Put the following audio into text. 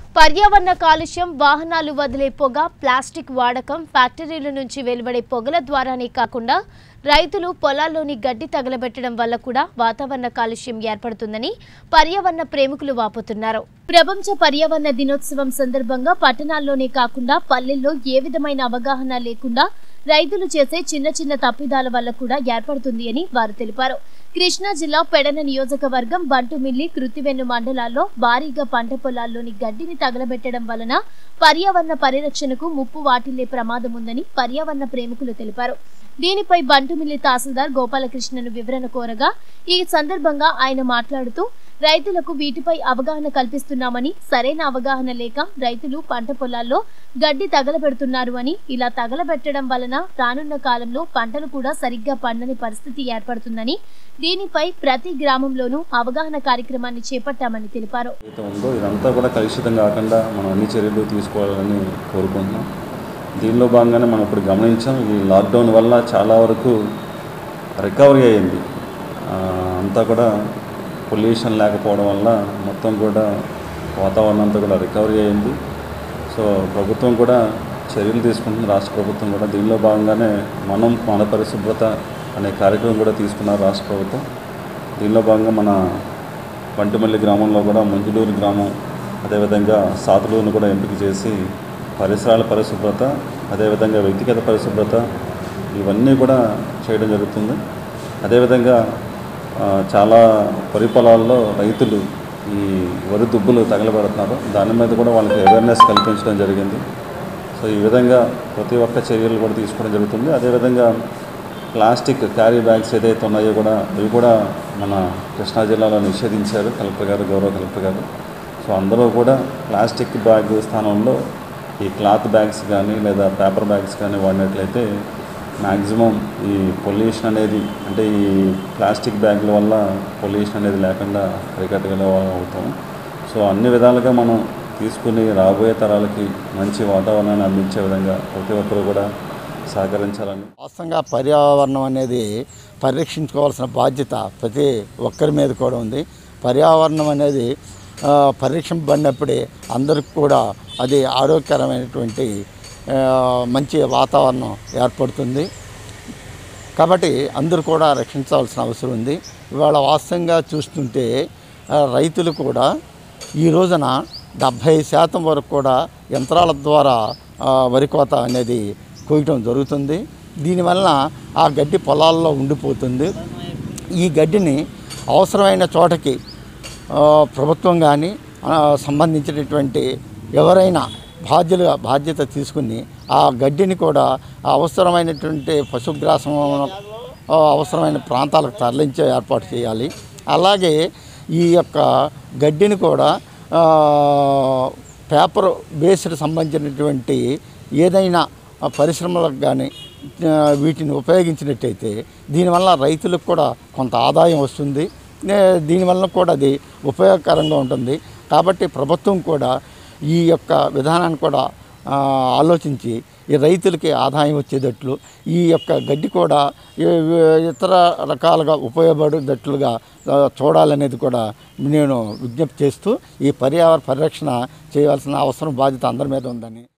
పర్యావరణ కాలుష్యం వాహనాలు వదిలే పొగ ప్లాస్టిక్ వాడకం ఫ్యాక్టరీల నుంచి వెలువడే పొగల ద్వారానే కాకుండా రైతులు పొలాల్లోని గడ్డి తగలబెట్టడం వల్ల కూడా వాతావరణ కాలుష్యం ఏర్పడుతుందని పర్యావరణ ప్రేమికులు వాపోతున్నారు ప్రపంచ పర్యావరణ దినోత్సవం సందర్భంగా పట్టణాల్లోనే కాకుండా పల్లెల్లో ఏ విధమైన అవగాహన లేకుండా రైతులు చేసే చిన్న చిన్న తప్పిదాల వల్ల కూడా ఏర్పడుతుంది అని వారు తెలిపారు కృష్ణా జిల్లా పెడన నియోజకవర్గం బంటుమిల్లి కృతివెన్ను మండలాల్లో భారీగా పంట పొలాల్లోని గడ్డిని తగలబెట్టడం వలన పర్యావరణ పరిరక్షణకు ముప్పు వాటిల్లే ప్రమాదం ఉందని పర్యావరణ ప్రేమికులు తెలిపారు దీనిపై బంటుమిల్లి తహసీల్దార్ గోపాలకృష్ణను వివరణ కోరగా ఈ సందర్భంగా ఆయన మాట్లాడుతూ రైతులకు వీటిపై అవగాహన కల్పిస్తున్నామని సరైన అవగాహన లేక రైతులు పంట పొలాల్లో గడ్డి తగలబెడుతున్నారు అని ఇలా తగలబెట్టడం వలన రానున్న కాలంలో పంటలు కూడా సరిగ్గా పండని పరిస్థితి ఏర్పడుతుందని దీనిపై ప్రతి గ్రామంలోనూ అవగాహన కార్యక్రమాన్ని చేపట్టామని తెలిపారు ఏదైతే ఉందో ఇదంతా కూడా కలుషితం కాకుండా మనం అన్ని చర్యలు తీసుకోవాలని కోరుకుంటున్నాం దీనిలో భాగంగానే మనం ఇప్పుడు గమనించాం ఈ లాక్డౌన్ వల్ల చాలా వరకు రికవరీ అయింది ఆ, అంతా కూడా పొల్యూషన్ లేకపోవడం వల్ల మొత్తం కూడా వాతావరణం అంతా కూడా రికవరీ అయింది సో ప్రభుత్వం కూడా చర్యలు తీసుకుంటుంది రాష్ట్ర ప్రభుత్వం కూడా దీనిలో భాగంగానే మనం మన పరిశుభ్రత అనే కార్యక్రమం కూడా తీసుకున్నారు రాష్ట్ర ప్రభుత్వం దీనిలో భాగంగా మన వంటిమల్లి గ్రామంలో కూడా మంజులూరు గ్రామం అదేవిధంగా సాతులూరును కూడా ఎంపిక చేసి పరిసరాల పరిశుభ్రత అదేవిధంగా వ్యక్తిగత పరిశుభ్రత ఇవన్నీ కూడా చేయడం జరుగుతుంది అదేవిధంగా ఆ, చాలా వరి పొలాల్లో రైతులు ఈ వరి దుబ్బులు తగలబెడుతున్నారు దాని మీద కూడా వాళ్ళకి అవేర్నెస్ కల్పించడం జరిగింది సో ఈ విధంగా ప్రతి ఒక్క చర్యలు కూడా తీసుకోవడం జరుగుతుంది అదేవిధంగా ప్లాస్టిక్ క్యారీ బ్యాగ్స్ ఏదైతే ఉన్నాయో కూడా అవి కూడా మన కృష్ణా జిల్లాలో నిషేధించారు కలెక్టర్ గారు గౌరవ కలెక్టర్ గారు సో అందరూ కూడా ప్లాస్టిక్ బ్యాగ్ స్థానంలో ఈ క్లాత్ బ్యాగ్స్ కానీ లేదా పేపర్ బ్యాగ్స్ కానీ వాడినట్లయితే మ్యాక్సిమం ఈ పొల్యూషన్ అనేది అంటే ఈ ప్లాస్టిక్ బ్యాగ్ల వల్ల పొల్యూషన్ అనేది లేకుండా అరికట్టగల అవుతాము సో అన్ని విధాలుగా మనం తీసుకుని రాబోయే తరాలకి మంచి వాతావరణాన్ని అందించే విధంగా ప్రతి ఒక్కరు కూడా సహకరించాలని వాస్తవంగా పర్యావరణం అనేది పరిరక్షించుకోవాల్సిన బాధ్యత ప్రతి ఒక్కరి మీద కూడా ఉంది పర్యావరణం అనేది ఆ, పరిరక్షింపబడినప్పుడే అందరికి కూడా అది ఆరోగ్యకరమైనటువంటి ఆ, మంచి వాతావరణం ఏర్పడుతుంది కాబట్టి అందరూ కూడా రక్షించాల్సిన అవసరం ఉంది ఇవాళ వాస్తవంగా చూస్తుంటే ఆ, రైతులు కూడా ఈ రోజున డెబ్భై శాతం వరకు కూడా యంత్రాల ద్వారా ఆ, వరి కోత అనేది కోయటం జరుగుతుంది దీనివల్ల ఆ గడ్డి పొలాల్లో ఉండిపోతుంది ఈ గడ్డిని అవసరమైన చోటకి ఆ, ప్రభుత్వం కానీ ఆ, సంబంధించినటువంటి ఎవరైనా బాధ్యులుగా బాధ్యత తీసుకుని ఆ గడ్డిని కూడా ఆ అవసరమైనటువంటి పశుగ్రాసం ఆ, అవసరమైన ప్రాంతాలకు తరలించే ఏర్పాటు చేయాలి అలాగే ఈ యొక్క గడ్డిని కూడా ఆ, పేపర్ బేస్డ్ సంబంధించినటువంటి ఏదైనా ఆ పరిశ్రమలకు కానీ ఆ, వీటిని ఉపయోగించినట్టయితే దీనివల్ల రైతులకు కూడా కొంత ఆదాయం వస్తుంది నే- దీనివల్ల కూడా అది ఉపయోగకరంగా ఉంటుంది కాబట్టి ప్రభుత్వం కూడా ఈ యొక్క విధానాన్ని కూడా ఆ, ఆలోచించి ఈ రైతులకి ఆదాయం వచ్చేటట్లు ఈ యొక్క గడ్డి కూడా ఈ- ఇతర రకాలుగా ఉపయోగపడేటట్లుగా ఆ, చూడాలనేది కూడా నేను విజ్ఞప్తి చేస్తూ ఈ పర్యావరణ పరిరక్షణ చేయాల్సిన అవసరం బాధ్యత అందరి మీద ఉందని